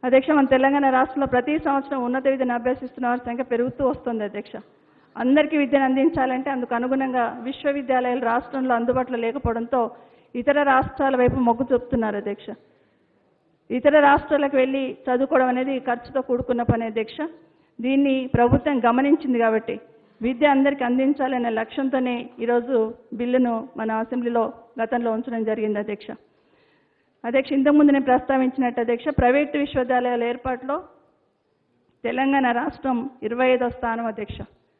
అధ్యక్ష మన తెలంగాణ రాష్ట్రంలో ప్రతి సంవత్సరం ఉన్నత విద్యను అభ్యసిస్తున్న వారి సంఖ్య పెరుగుతూ వస్తుంది అధ్యక్ష అందరికీ విద్యను అందించాలంటే అందుకు అనుగుణంగా విశ్వవిద్యాలయాలు రాష్ట్రంలో అందుబాటులో లేకపోవడంతో ఇతర రాష్ట్రాల వైపు మొగ్గు చూపుతున్నారు అధ్యక్ష ఇతర రాష్ట్రాలకు వెళ్ళి చదువుకోవడం అనేది ఖర్చుతో కూడుకున్న పని అధ్యక్ష దీన్ని ప్రభుత్వం గమనించింది కాబట్టి విద్య అందరికీ అందించాలనే లక్ష్యంతోనే ఈరోజు బిల్లును మన అసెంబ్లీలో గతంలో ఉంచడం జరిగింది అధ్యక్ష అధ్యక్ష ఇంతకుముందు నేను ప్రస్తావించినట్టు అధ్యక్ష ప్రైవేటు విశ్వవిద్యాలయాల ఏర్పాటులో తెలంగాణ రాష్ట్రం ఇరవై ఐదో స్థానం అధ్యక్ష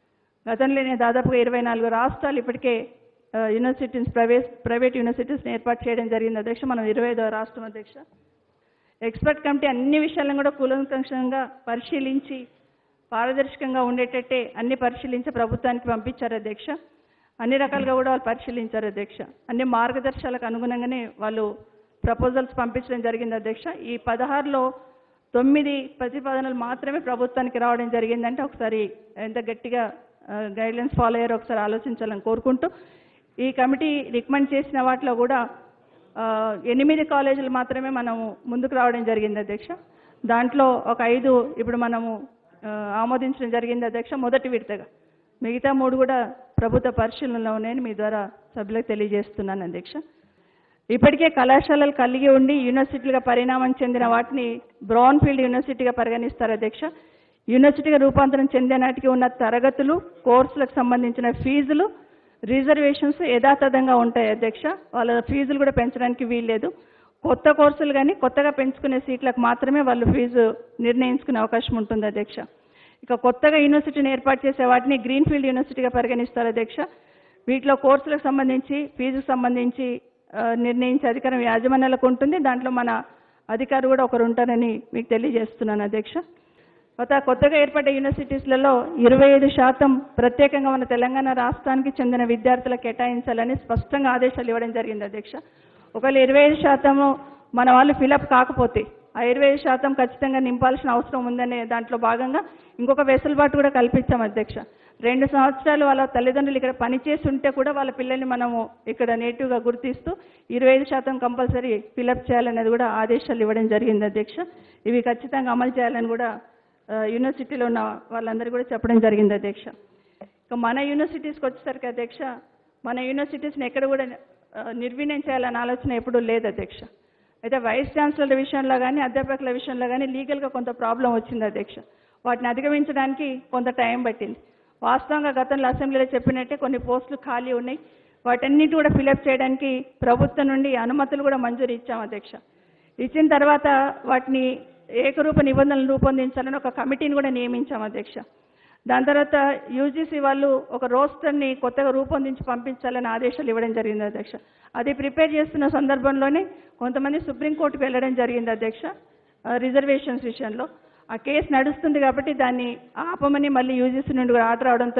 గతంలోనే దాదాపుగా ఇరవై నాలుగు రాష్ట్రాలు ఇప్పటికే ఆ, యూనివర్సిటీస్ ప్రైవేట్ ప్రైవేట్ యూనివర్సిటీస్ని ఏర్పాటు చేయడం జరిగింది అధ్యక్ష మనం ఇరవై ఐదో రాష్ట్రం అధ్యక్ష ఎక్స్పర్ట్ కమిటీ అన్ని విషయాలను కూడా కూలంకషంగా పరిశీలించి పారదర్శకంగా ఉండేటట్టే అన్ని పరిశీలించి ప్రభుత్వానికి పంపించారు అధ్యక్ష అన్ని రకాలుగా కూడా వాళ్ళు పరిశీలించారు అధ్యక్ష అన్ని మార్గదర్శకాలకు అనుగుణంగానే వాళ్ళు ప్రపోజల్స్ పంపించడం జరిగింది అధ్యక్ష ఈ పదహారులో తొమ్మిది ప్రతిపాదనలు మాత్రమే ప్రభుత్వానికి రావడం జరిగిందంటే ఒకసారి ఎంత గట్టిగా గైడ్లైన్స్ ఫాలో అయ్యారో ఒకసారి ఆలోచించాలని కోరుకుంటూ ఈ కమిటీ రికమెండ్ చేసిన వాటిలో కూడా ఆ, ఎనిమిది కాలేజీలు మాత్రమే మనము ముందుకు రావడం జరిగింది అధ్యక్ష దాంట్లో ఒక ఐదు ఇప్పుడు మనము ఆ, ఆమోదించడం జరిగింది అధ్యక్ష మొదటి విడతగా మిగతా మూడు కూడా ప్రభుత్వ పరిశీలనలో ఉన్నాయని మీ ద్వారా సభ్యులకు తెలియజేస్తున్నాను అధ్యక్ష ఇప్పటికే కళాశాలలు కలిగి ఉండి యూనివర్సిటీలుగా పరిణామం చెందిన వాటిని బ్రౌన్ ఫీల్డ్ యూనివర్సిటీగా పరిగణిస్తారు అధ్యక్ష యూనివర్సిటీగా రూపాంతరం చెందే నాటికి ఉన్న తరగతులు కోర్సులకు సంబంధించిన ఫీజులు రిజర్వేషన్స్ యథాతథంగా ఉంటాయి అధ్యక్ష వాళ్ళ ఫీజులు కూడా పెంచడానికి వీల్లేదు కొత్త కోర్సులు కానీ కొత్తగా పెంచుకునే సీట్లకు మాత్రమే వాళ్ళు ఫీజు నిర్ణయించుకునే అవకాశం ఉంటుంది అధ్యక్ష ఇక కొత్తగా యూనివర్సిటీని ఏర్పాటు చేసే వాటిని గ్రీన్ ఫీల్డ్ యూనివర్సిటీగా పరిగణిస్తారు అధ్యక్ష వీటిలో కోర్సులకు సంబంధించి ఫీజుకు సంబంధించి ఆ, నిర్ణయించే అధికారం యాజమాన్యాలకు ఉంటుంది దాంట్లో మన అధికారి కూడా ఒకరు ఉంటారని మీకు తెలియజేస్తున్నాను అధ్యక్ష కొత్త కొత్తగా ఏర్పడ్డ యూనివర్సిటీస్లలో ఇరవై ఐదు శాతం ప్రత్యేకంగా మన తెలంగాణ రాష్ట్రానికి చెందిన విద్యార్థులకు కేటాయించాలని స్పష్టంగా ఆదేశాలు ఇవ్వడం జరిగింది అధ్యక్ష ఒకవేళ ఇరవై ఐదు శాతము మన వాళ్ళు ఫిలప్ కాకపోతే ఆ ఇరవై ఐదు శాతం ఖచ్చితంగా నింపాల్సిన అవసరం ఉందనే దాంట్లో భాగంగా ఇంకొక వెసులుబాటు కూడా కల్పించాం అధ్యక్ష రెండు సంవత్సరాలు వాళ్ళ తల్లిదండ్రులు ఇక్కడ పనిచేసి ఉంటే కూడా వాళ్ళ పిల్లల్ని మనము ఇక్కడ నేటివ్గా గుర్తిస్తూ ఇరవై ఐదు శాతం కంపల్సరీ ఫిలప్ చేయాలనేది కూడా ఆదేశాలు ఇవ్వడం జరిగింది అధ్యక్ష ఇవి ఖచ్చితంగా అమలు చేయాలని కూడా ఆ, యూనివర్సిటీలో ఉన్న వాళ్ళందరూ కూడా చెప్పడం జరిగింది అధ్యక్ష ఇక మన యూనివర్సిటీస్కి వచ్చేసరికి అధ్యక్ష మన యూనివర్సిటీస్ని ఎక్కడ కూడా ఆ, నిర్వీర్యం చేయాలన్న ఆలోచన ఎప్పుడూ లేదు అధ్యక్ష అయితే వైస్ ఛాన్సలర్ విషయంలో కానీ అధ్యాపకుల విషయంలో కానీ లీగల్గా కొంత ప్రాబ్లం వచ్చింది అధ్యక్ష వాటిని అధిగమించడానికి కొంత టైం పట్టింది వాస్తవంగా గతంలో అసెంబ్లీలో చెప్పినట్టే కొన్ని పోస్టులు ఖాళీ ఉన్నాయి వాటన్నిటి కూడా ఫిలప్ చేయడానికి ప్రభుత్వం నుండి అనుమతులు కూడా మంజూరు ఇచ్చాం అధ్యక్ష ఇచ్చిన తర్వాత వాటిని ఏకరూప నిబంధనలు రూపొందించాలని ఒక కమిటీని కూడా నియమించాం అధ్యక్ష దాని తర్వాత యూజీసీ వాళ్ళు ఒక రోస్టర్ని కొత్తగా రూపొందించి పంపించాలని ఆదేశాలు ఇవ్వడం జరిగింది అధ్యక్ష అది ప్రిపేర్ చేస్తున్న సందర్భంలోనే కొంతమంది సుప్రీంకోర్టుకు వెళ్ళడం జరిగింది అధ్యక్ష రిజర్వేషన్స్ విషయంలో ఆ కేసు నడుస్తుంది కాబట్టి దాన్ని ఆపమని మళ్ళీ యూజీసీ నుండి కూడా ఆర్డర్ అవడంతో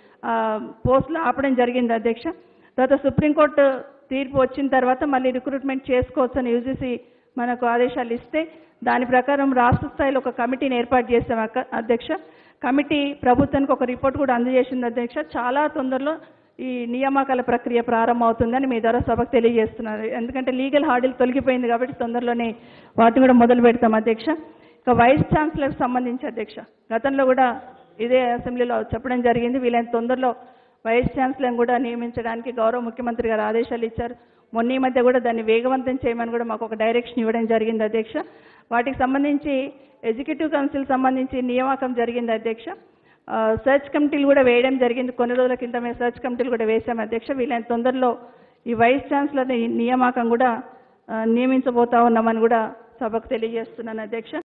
పోస్టులు ఆపడం జరిగింది అధ్యక్ష తర్వాత సుప్రీంకోర్టు తీర్పు వచ్చిన తర్వాత మళ్ళీ రిక్రూట్మెంట్ చేసుకోవచ్చు అని యూజీసీ మనకు ఆదేశాలు ఇస్తే దాని ప్రకారం రాష్ట్ర స్థాయిలో ఒక కమిటీని ఏర్పాటు చేశాం అక్క అధ్యక్ష కమిటీ ప్రభుత్వానికి ఒక రిపోర్ట్ కూడా అందజేసింది అధ్యక్ష చాలా తొందరలో ఈ నియామకాల ప్రక్రియ ప్రారంభమవుతుందని మీ ద్వారా సభకు తెలియజేస్తున్నారు ఎందుకంటే లీగల్ హార్డిల్ తొలగిపోయింది కాబట్టి తొందరలోనే వాటిని కూడా మొదలు పెడతాం అధ్యక్ష ఇక వైస్ ఛాన్సలర్కి సంబంధించి అధ్యక్ష గతంలో కూడా ఇదే అసెంబ్లీలో చెప్పడం జరిగింది వీలైన తొందరలో వైస్ ఛాన్సలర్ని కూడా నియమించడానికి గౌరవ ముఖ్యమంత్రి గారు ఆదేశాలు ఇచ్చారు మొన్న ఈ మధ్య కూడా దాన్ని వేగవంతం చేయమని కూడా మాకు ఒక డైరెక్షన్ ఇవ్వడం జరిగింది అధ్యక్ష వాటికి సంబంధించి ఎగ్జిక్యూటివ్ కౌన్సిల్ సంబంధించి నియామకం జరిగింది అధ్యక్ష ఆ, సెర్చ్ కమిటీలు కూడా వేయడం జరిగింది కొన్ని రోజుల కింద మేము సెర్చ్ కమిటీలు కూడా వేసాం అధ్యక్ష వీలైన తొందరలో ఈ వైస్ ఛాన్సలర్ నియామకం కూడా ఆ, నియమించబోతా ఉన్నామని కూడా సభకు తెలియజేస్తున్నాను అధ్యక్ష